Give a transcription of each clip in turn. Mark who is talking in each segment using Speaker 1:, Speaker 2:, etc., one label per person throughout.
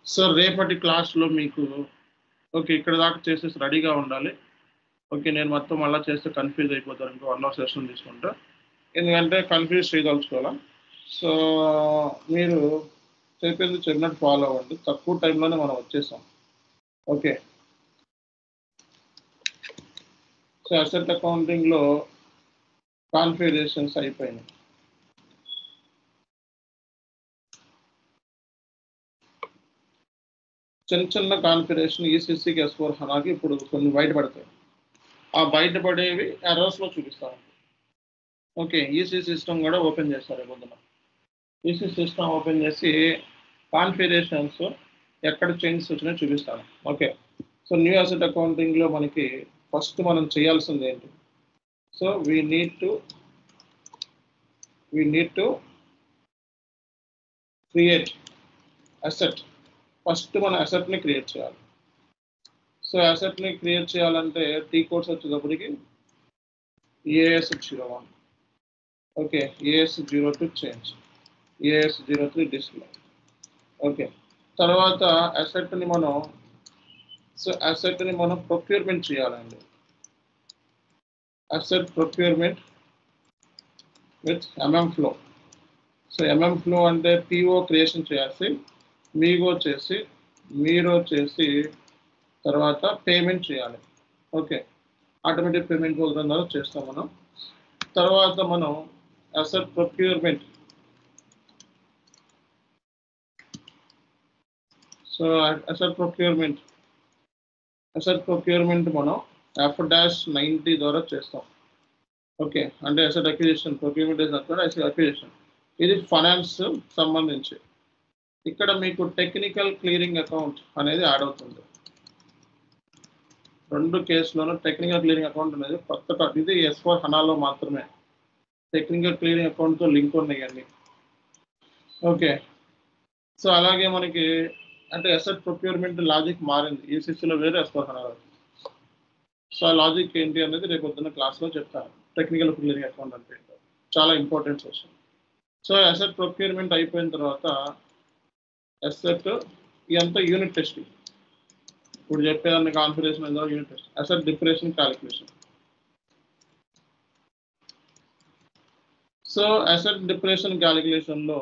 Speaker 1: so రేపటి క్లాస్లో మీకు ఓకే ఇక్కడ దాకా చేసేసి రెడీగా ఉండాలి ఓకే నేను మొత్తం మళ్ళీ చేస్తే కన్ఫ్యూజ్ అయిపోతాను ఇంకో వన్ అవర్ సెషన్ తీసుకుంటా ఎందుకంటే కన్ఫ్యూజ్ చేయదలుచుకోవాలా సో మీరు చెప్పింది చెప్పినట్టు ఫాలో అవ్వండి తక్కువ టైంలోనే మనం వచ్చేసాం ఓకే సో అసెట్ అకౌంటింగ్లో కాన్ఫిగరేషన్స్ అయిపోయినాయి చిన్న చిన్న కాన్ఫిగరేషన్ ఈసీసీకి ఎస్ ఫోర్ హనాకి ఇప్పుడు కొన్ని బయటపడతాయి ఆ బయటపడేవి ఎర్రర్స్లో చూపిస్తాను ఓకే ఈసీ సిస్టమ్ కూడా ఓపెన్ చేస్తారు పొద్దున ఈసీ సిస్టమ్ ఓపెన్ చేసి కాన్ఫిగరేషన్స్ ఎక్కడ చేంజెస్ వచ్చినాయో చూపిస్తాను ఓకే సో న్యూ అసెట్ అకౌంటింగ్లో మనకి ఫస్ట్ మనం చేయాల్సింది ఏంటి so we need to we need to create asset first మన అసెట్ని క్రియేట్ చేయాలి సో అసెట్ని క్రియేట్ చేయాలంటే టీ కోడ్స్ వచ్చేటప్పటికి AS zero one okay AS zero two change AS zero three display okay తర్వాత అసెట్ని మనం సో అసెట్ని మనం ప్రొక్యూర్మెంట్ చేయాలండి asset procurement with MM flow so MM flow అంటే పిఓ క్రియేషన్ చేయాల్సి మీగో చేసి మీరు చేసి తర్వాత పేమెంట్ చేయాలి ఓకే ఆటోమేటిక్ పేమెంట్ ప్రోగ్రామ్ ద్వారా చేస్తాం మనం తర్వాత మనం asset procurement so asset procurement asset procurement మనం ఎఫ్ డాష్ నైంటీ ద్వారా చేస్తాం ఓకే అంటే asset acquisition procurement is asset acquisition ఇది ఫైనాన్స్ సంబంధించి ఇక్కడ మీకు టెక్నికల్ క్లియరింగ్ అకౌంట్ అనేది యాడ్ అవుతుంది రెండు కేసులోనూ టెక్నికల్ క్లియరింగ్ అకౌంట్ అనేది కొత్త ఇది ఎస్ ఫోర్ హనాలో మాత్రమే టెక్నికల్ క్లియరింగ్ అకౌంట్తో లింక్ ఉన్నాయండి ఓకే సో అలాగే మనకి అంటే అసెట్ ప్రొక్యూర్మెంట్ లాజిక్ మారింది ఈసీసీలో వేరే ఎస్ ఫోర్ హనాలో సో ఆ లాజిక్ ఏంటి అనేది రేపు పొద్దున్న క్లాస్లో చెప్తాను టెక్నికల్ క్లియరింగ్ అకౌంట్ అంటే చాలా important session so asset procurement అయిపోయిన తర్వాత అసెట్ ఇదంతా యూనిట్ టెస్టింగ్ ఇప్పుడు చెప్పేదాన్ని కాన్ఫిగరేషన్ ఎంత unit test asset depreciation calculation so asset depreciation క్యాలిక్యులేషన్లో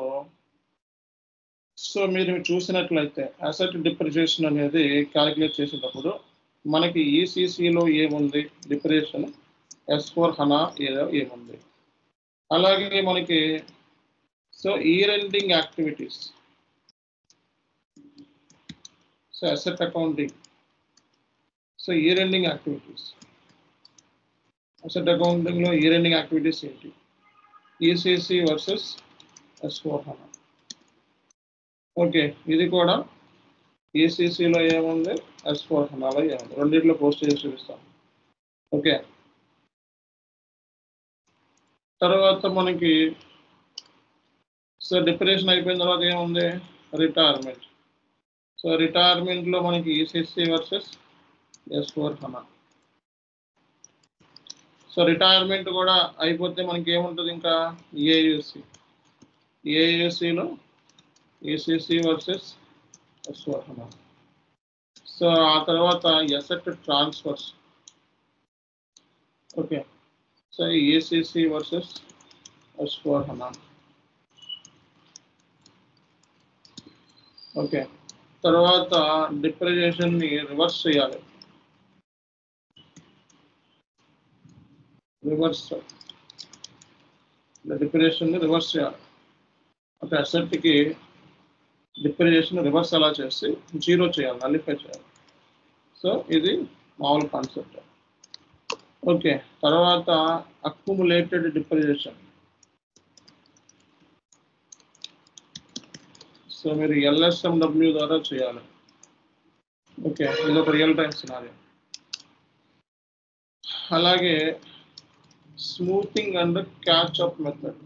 Speaker 1: సో మీరు చూసినట్లయితే అసెట్ డిప్రిషియేషన్ అనేది క్యాలిక్యులేట్ చేసేటప్పుడు మనకి ఈసీసీలో ఏముంది డిప్రెషన్ ఎస్ ఫోర్ హనా ఏదో ఏముంది అలాగే మనకి so year ending activities so asset accounting so year ending activities asset అకౌంటింగ్లో ఇయర్ ఎండింగ్ యాక్టివిటీస్ ఏంటి ECC versus S four HANA okay ఇది కూడా ఈసీసీలో ఏముంది ఎస్ ఫోర్ హనాలో ఏముంది రెండింటిలో పోస్ట్ చేసి చూపిస్తాం ఓకే తర్వాత మనకి సో డిప్రెషన్ అయిపోయిన తర్వాత ఏముంది రిటైర్మెంట్ సో రిటైర్మెంట్లో మనకి ECC versus S four HANA so retirement కూడా అయిపోతే మనకి ఏముంటుంది ఇంకా ఏయుసి ఏయుసిలో ECC versus S four HANA so ఆ తర్వాత asset transfers okay so ECC versus S four HANA okay తర్వాత డిప్రిజేషన్ని రివర్స్ చేయాలి రివర్స్ డిప్రిజేషన్ని రివర్స్ చేయాలి ఒక అసెట్కి డిప్రిజేషన్ రివర్స్ ఎలా చేసి జీరో చేయాలి నల్లిఫై చేయాలి సో ఇది మామూలు కాన్సెప్ట్ ఓకే తర్వాత అక్యుములేటెడ్ డిప్రిజేషన్ సో మీరు ఎల్ఎస్ఎండబ్ల్యూ ద్వారా చేయాలి ఓకే ఇది ఒక రియల్ టైం సినారియో అలాగే smoothing and catch up method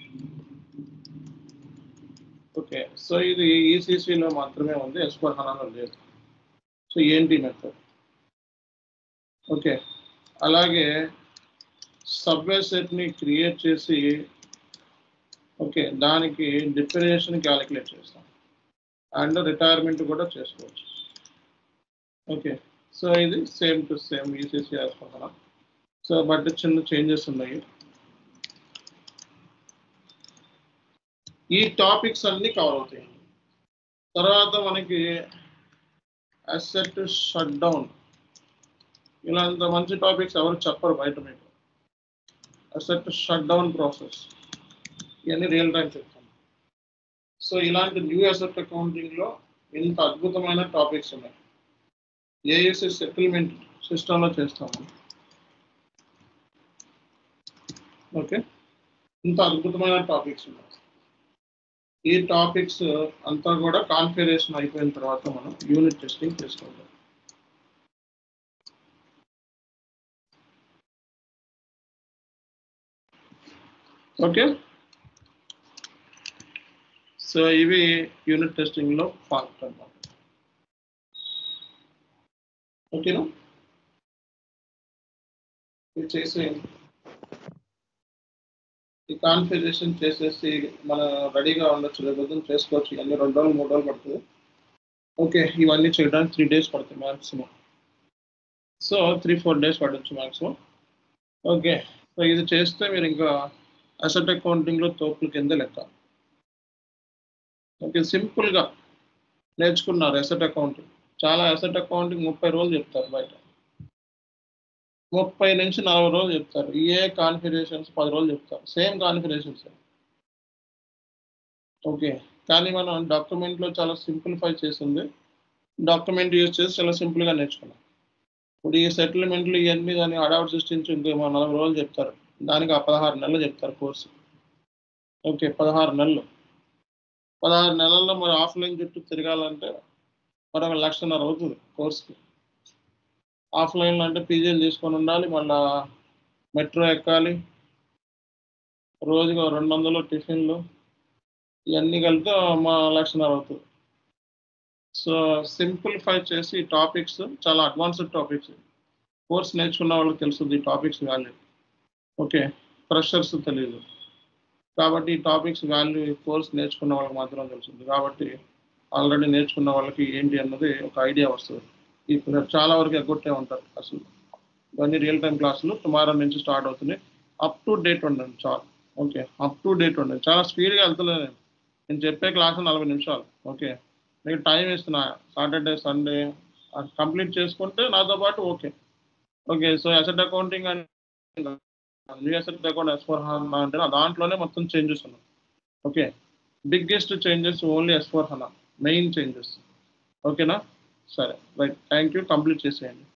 Speaker 1: okay so ఇది ఈసీసీలో మాత్రమే ఉంది ఎస్పర్ హనాలో లేదు సో ఏంటి మెథడ్ ఓకే అలాగే సబ్వే సెట్ని క్రియేట్ చేసి ఓకే దానికి డిప్రియేషన్ క్యాలిక్యులేట్ చేస్తాం అండ్ రిటైర్మెంట్ కూడా చేసుకోవచ్చు ఓకే సో ఇది సేమ్ టు సేమ్ ఈసీసీ వేసుకుంటున్నాం సో బట్ చిన్న చేంజెస్ ఉన్నాయి ఈ టాపిక్స్ అన్ని కవర్ అవుతాయి తర్వాత మనకి అసెట్ షట్ డౌన్ ఇలాంటి మంచి టాపిక్స్ ఎవరు చెప్పరు బయట మీకు అసెట్ షట్ డౌన్ ప్రాసెస్ ఇవన్నీ రియల్ టైం చెప్తాను సో ఇలాంటి న్యూ అసెట్ అకౌంటింగ్లో ఇంత అద్భుతమైన టాపిక్స్ ఉన్నాయి ఏఎస్ఎస్ సెటిల్మెంట్ సిస్టంలో చేస్తాము ఓకే ఇంత అద్భుతమైన టాపిక్స్ ఉన్నాయి ఈ టాపిక్స్ అంతా కూడా కాన్ఫిగరేషన్ అయిపోయిన తర్వాత మనం యూనిట్ టెస్టింగ్ చేసుకుంటాం ఓకే సో ఇవి యూనిట్ టెస్టింగ్లో పార్ట్ అన్నమాట ఓకేనా ఇది చేసేయండి ఈ కాన్ఫిగరేషన్ చేసేసి మన రెడీగా ఉండొచ్చు రేపు చేసుకోవచ్చు ఇవన్నీ రెండు రోజులు మూడు రోజులు పడుతుంది ఓకే ఇవన్నీ చేయడానికి త్రీ డేస్ పడుతుంది maximum so three four days పడవచ్చు మ్యాక్సిమం ఓకే సో ఇది చేస్తే మీరు ఇంకా అసెట్ అకౌంటింగ్లో తోపుల కింద లెక్క ఓకే సింపుల్గా నేర్చుకున్నారు అసెట్ అకౌంటింగ్ చాలా అసెట్ అకౌంటింగ్ ముప్పై రోజులు చెప్తారు బయట ముప్పై నుంచి నలభై రోజులు చెప్తారు ఏ కాన్ఫిగరేషన్స్ పది రోజులు చెప్తారు సేమ్ కాన్ఫిగరేషన్స్ ఓకే కానీ మనం డాక్యుమెంట్లో చాలా సింప్లిఫై చేసింది డాక్యుమెంట్ యూజ్ చేసి చాలా సింపుల్గా నేర్చుకున్నాం ఇప్పుడు ఈ సెటిల్మెంట్లు ఇవన్నీ దాన్ని అడాప్ట్ సృష్టించి ఇంకో నలభై రోజులు చెప్తారు దానికి ఆ పదహారు నెలలు చెప్తారు కోర్సు ఓకే పదహారు నెలలు పదహారు నెలల్లో మరి ఆఫ్లైన్ చుట్టూ తిరగాలంటే మరొక లక్షన్నర అవుతుంది కోర్సుకి ఆఫ్లైన్లో అంటే పీజీలు తీసుకొని ఉండాలి మళ్ళా మెట్రో ఎక్కాలి రోజుకు రెండు వందలు టిఫిన్లు ఇవన్నీ కలిపితే మా లక్షన్నర అవుతుంది సో సింప్లిఫై చేసి టాపిక్స్ చాలా అడ్వాన్స్డ్ టాపిక్స్ కోర్స్ నేర్చుకున్న వాళ్ళకి తెలుస్తుంది ఈ టాపిక్స్ వాల్యూ ఓకే ఫ్రెషర్స్ తెలియదు కాబట్టి ఈ టాపిక్స్ వాల్యూ కోర్స్ నేర్చుకున్న వాళ్ళకి మాత్రం తెలుస్తుంది కాబట్టి ఆల్రెడీ నేర్చుకున్న వాళ్ళకి ఏంటి అన్నది ఒక ఐడియా వస్తుంది ఇప్పుడు చాలా వరకు ఎగ్గొట్టే ఉంటారు అసలు ఇవన్నీ రియల్ టైం క్లాసులు టుమారో నుంచి స్టార్ట్ అవుతున్నాయి అప్ టు డేట్ ఉండండి చాలా ఓకే అప్ టు డేట్ ఉండండి చాలా స్పీడ్గా వెళ్తలేదు నేను నేను చెప్పే క్లాసు నలభై నిమిషాలు ఓకే మీకు టైం ఇస్తున్నా సాటర్డే సండే కంప్లీట్ చేసుకుంటే నాతో పాటు okay okay so asset accounting and new asset account S four HANA అంటే దాంట్లోనే మొత్తం చేంజెస్ ఉన్నాయి okay biggest changes only S four HANA main changes ఓకేనా సరే రైట్ థ్యాంక్ యూ కంప్లీట్ చేసేయండి